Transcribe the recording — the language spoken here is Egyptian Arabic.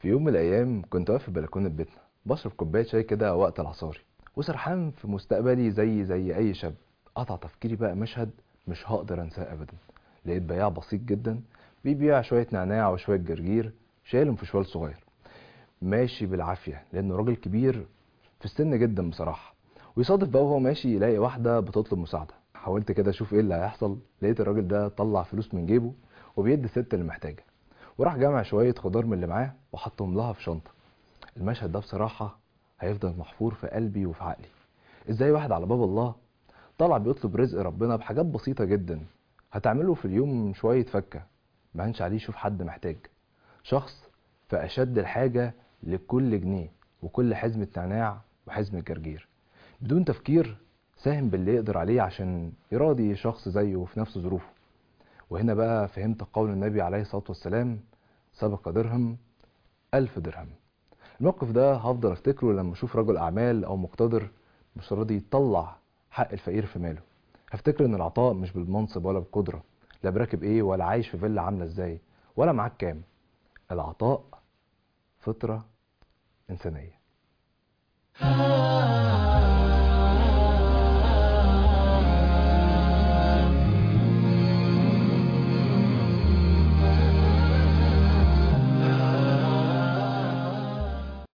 في يوم من الأيام كنت واقف في بلكونة بيتنا بشرب كوباية شاي كده وقت العصاري وسرحان في مستقبلي زي زي أي شاب قطع تفكيري بقى مشهد مش هقدر أنساه أبدا لقيت بياع بسيط جدا بيبيع شوية نعناع وشوية جرجير شايلهم في شوال صغير ماشي بالعافية لأنه راجل كبير في السن جدا بصراحة ويصادف بقى وهو ماشي يلاقي واحدة بتطلب مساعدة حاولت كده أشوف إيه اللي هيحصل لقيت الراجل ده طلع فلوس من جيبه وبيدي الست اللي محتاجة وراح جمع شوية خضار من اللي معاه وحطهم لها في شنطة المشهد ده بصراحة هيفضل محفور في قلبي وفي عقلي ازاي واحد على باب الله طلع بيطلب رزق ربنا بحاجات بسيطة جدا هتعمله في اليوم شوية فكة ما هنش عليه يشوف حد محتاج شخص في أشد الحاجة لكل جنيه وكل حزمة نعناع وحزمة جرجير بدون تفكير ساهم باللي يقدر عليه عشان يراضي شخص زيه في نفس ظروفه وهنا بقى فهمت قول النبي عليه الصلاة والسلام سبق درهم ألف درهم الموقف ده هفضل افتكره لما اشوف رجل اعمال او مقتدر مش راضي يطلع حق الفقير في ماله هفتكر ان العطاء مش بالمنصب ولا بالقدره لا براكب ايه ولا عايش في فيلا عامله ازاي ولا معاك كام العطاء فطره انسانيه